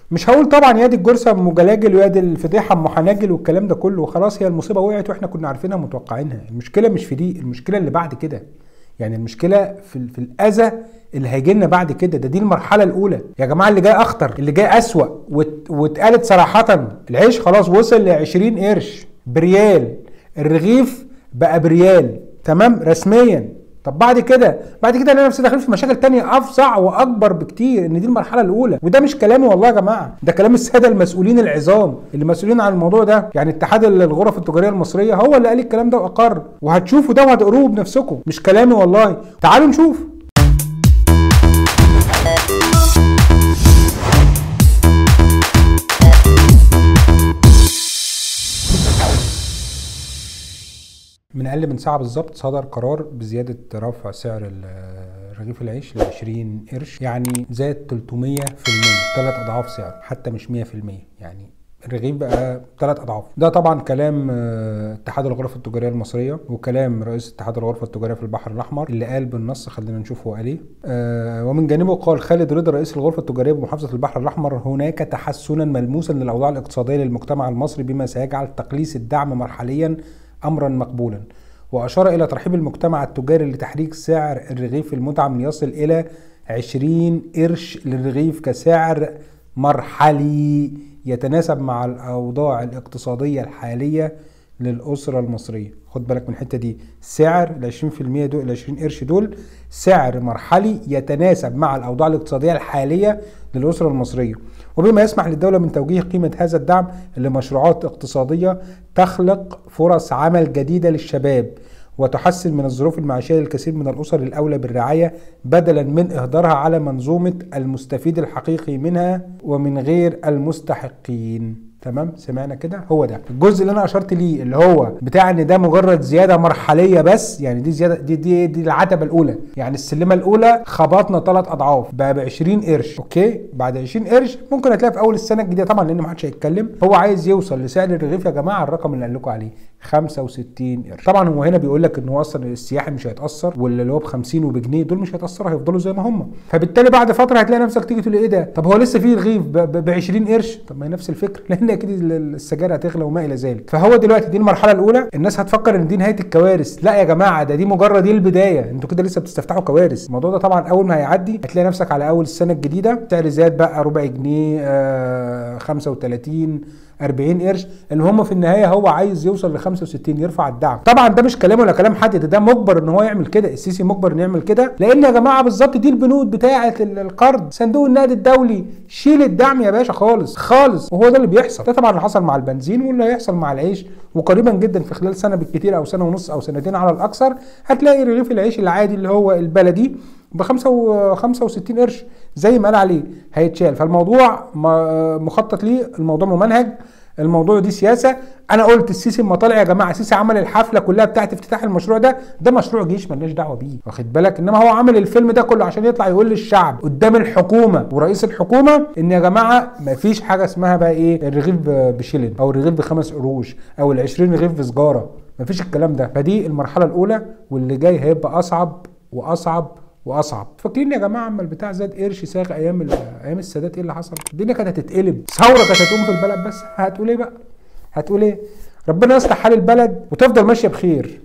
مش هقول طبعا يا دي الجرسه ام جلاجل ويا دي الفضيحه ام حناجل والكلام ده كله وخلاص هي المصيبه وقعت واحنا كنا عارفينها ومتوقعينها المشكله مش في دي المشكله اللي بعد كده يعني المشكله في, في الاذى اللي هيجي لنا بعد كده ده دي المرحله الاولى يا جماعه اللي جاي اخطر اللي جاي اسوا وات- واتقالت صراحه العيش خلاص وصل ل 20 قرش بريال الرغيف بقى بريال تمام رسميا طب بعد كده بعد كده انا نفسي داخلين في مشاكل تانية افظع واكبر بكتير ان دي المرحله الاولى وده مش كلامي والله يا جماعه ده كلام الساده المسؤولين العظام اللي مسؤولين عن الموضوع ده يعني اتحاد الغرف التجاريه المصريه هو اللي قال الكلام ده واقر وهتشوفوا ده وهتقروه بنفسكم مش كلامي والله تعالوا نشوف من اقل من ساعه بالظبط صدر قرار بزياده رفع سعر ال- رغيف العيش ل 20 قرش يعني زاد 300% ثلاث اضعاف سعره حتى مش 100% يعني الرغيف بقى ثلاث اضعاف ده طبعا كلام آه، اتحاد الغرف التجاريه المصريه وكلام رئيس اتحاد الغرفه التجاريه في البحر الاحمر اللي قال بالنص خلينا نشوف هو قال ايه آه، ومن جانبه قال خالد رضا رئيس الغرفه التجاريه بمحافظه البحر الاحمر هناك تحسنا ملموسا للاوضاع الاقتصاديه للمجتمع المصري بما سيجعل تقليص الدعم مرحليا امرا مقبولا واشار الى ترحيب المجتمع التجاري لتحريك سعر الرغيف المدعم ليصل الى 20 قرش للرغيف كسعر مرحلي يتناسب مع الاوضاع الاقتصاديه الحاليه للاسره المصريه خد بالك من الحته دي سعر ال 20% دول ال 20 قرش دول سعر مرحلي يتناسب مع الاوضاع الاقتصاديه الحاليه للاسره المصريه وبما يسمح للدوله من توجيه قيمه هذا الدعم لمشروعات اقتصاديه تخلق فرص عمل جديده للشباب وتحسن من الظروف المعيشيه للكثير من الاسر الاولى بالرعايه بدلا من اهدارها على منظومه المستفيد الحقيقي منها ومن غير المستحقين تمام سمعنا كده هو ده الجزء اللي انا اشرت ليه اللي هو بتاع ان ده مجرد زياده مرحليه بس يعني دي زياده دي دي, دي العتبه الاولى يعني السلمه الاولى خبطنا ثلاث اضعاف بقى ب 20 قرش اوكي بعد 20 قرش ممكن هتلاقي في اول السنه الجديده طبعا لان ما حدش هيتكلم هو عايز يوصل لسعر الرغيف يا جماعه الرقم اللي قال لكم عليه 65 قرش طبعا هو هنا بيقول لك ان هو اصلا السياحي مش هيتاثر واللي هو ب 50 وبجنيه دول مش هيتاثروا هيفضلوا زي ما هم فبالتالي بعد فتره هتلاقي نفسك تيجي تقول ايه ده طب هو لسه فيه رغيف ب 20 قرش طب ما هي نفس الفكره لان اكيد ال- السجاير هتغلى وما الى ذلك فهو دلوقتي دي المرحله الاولى الناس هتفكر ان دي نهايه الكوارث لا يا جماعه ده دي مجرد دي البدايه انتوا كده لسه بتستفتحوا كوارث الموضوع ده طبعا اول ما هيعدي هتلاقي نفسك على اول السنه الجديده سعر زاد بقى ربع جنيه آه 35 40 قرش المهم في النهايه هو عايز يوصل ل 65 يرفع الدعم طبعا ده مش كلام ولا كلام حد ده, ده مجبر ان هو يعمل كده السيسي مجبر انه يعمل كده لان يا جماعه بالظبط دي البنود بتاعه ال- القرض صندوق النقد الدولي شيل الدعم يا باشا خالص خالص وهو ده اللي بيحصل ده طبعا اللي حصل مع البنزين واللي هيحصل مع العيش وقريبا جدا في خلال سنه بالكتير او سنه ونص او سنتين على الاكثر هتلاقي رغيف العيش العادي اللي هو البلدي ب 65 قرش زي ما قال عليه هيتشال فالموضوع م- مخطط ليه الموضوع ممنهج الموضوع دي سياسه انا قلت السيسي اما طالع يا جماعه السيسي عمل الحفله كلها بتاعت افتتاح المشروع ده ده مشروع جيش ملناش دعوه بيه واخد بالك انما هو عامل الفيلم ده كله عشان يطلع يقول للشعب قدام الحكومه ورئيس الحكومه ان يا جماعه مفيش حاجه اسمها بقى ايه الرغيف ب- بشيلن او الرغيف بخمس قروش او ال 20 رغيف بسجاره مفيش الكلام ده فدي المرحله الاولى واللي جاي هيبقى اصعب واصعب واصعب فاكرين يا جماعه اما البتاع زاد قرش ساغ ايام ال- ايام السادات ايه اللي حصل الدنيا كانت هتتقلب ثوره كانت هتقوم في البلد بس هتقول ايه بقى هتقول ايه ربنا يصلح حال البلد وتفضل ماشيه بخير